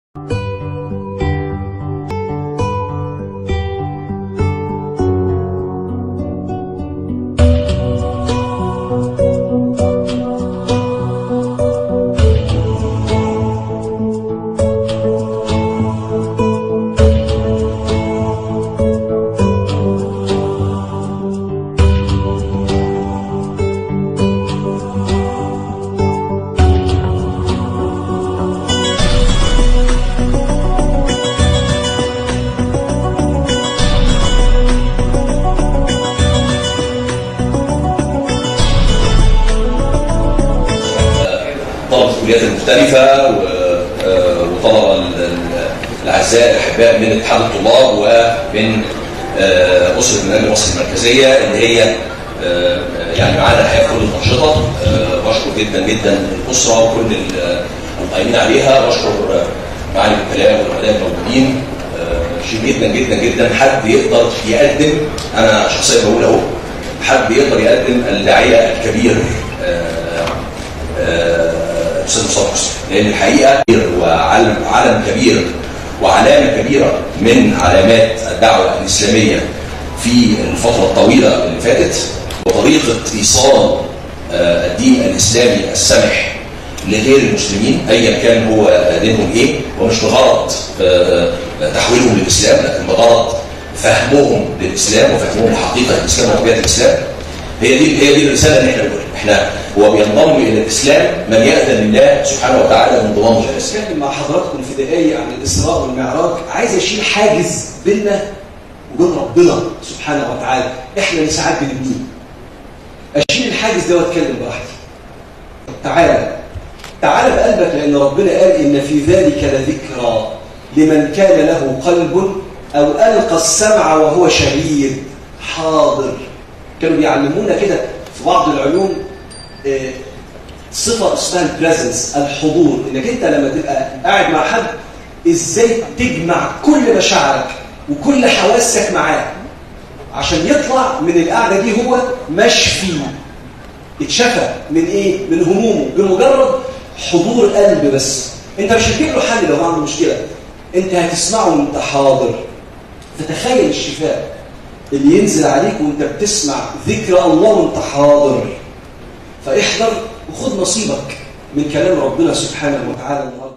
طلبة الكليات المختلفة و- آه، وطلبة ال- ال- الأعزاء الأحباء من اتحاد الطلاب ومن آه، أسرة النادي مصر المركزية اللي هي آه، يعني معانا الحقيقة في كل الأنشطة آه، بشكر جدا جدا الأسرة وكل ال- القائمين عليها بشكر آه، معالي الكلام والعملاء الموجودين آه، شيء جدا جدا جدا حد يقدر يقدم أنا شخصيا بقول أهو حد يقدر يقدم الداعية الكبير آه، آه، استاذ مصطفى حسني لان الحقيقه وعلم علم كبير وعلامه كبيره من علامات الدعوه الاسلاميه في الفتره الطويله اللي فاتت وطريقه ايصال آه، الدين الاسلامي السمح لغير المسلمين ايا كان هو دينهم ايه ومش بغرض آه، آه، تحويلهم للاسلام لكن بغرض فهمهم للاسلام وفهمهم لحقيقه الاسلام وطبيعه الاسلام هي دي هي دي الرساله اللي احنا بنقولها احنا هو بينضم الى الاسلام من ياذن الله سبحانه وتعالى من ضمانه جلسه اتكلم مع حضراتكم في دقايق عن الاسراء والمعراج عايز اشيل حاجز بيننا وبين ربنا سبحانه وتعالى احنا اللي ساعات بنبنيه اشيل الحاجز ده واتكلم براحتي تعالى تعالى بقلبك لان ربنا قال ان في ذلك لذكرى لمن كان له قلب او القى السمع وهو شهيد حاضر كانوا بيعلمونا كده في بعض العلوم آه، صفة اسمها البريزنس الحضور انك انت لما تبقى قاعد مع حد ازاي تجمع كل مشاعرك وكل حواسك معاه عشان يطلع من القعدة دي هو مشفي اتشفى من ايه؟ من همومه بمجرد حضور قلب بس انت مش هتجيب له حل لو عنده مشكلة انت هتسمعه وانت حاضر فتخيل الشفاء اللي ينزل عليك وانت بتسمع ذكر الله وانت حاضر فاحذر وخد نصيبك من كلام ربنا سبحانه وتعالى النهارده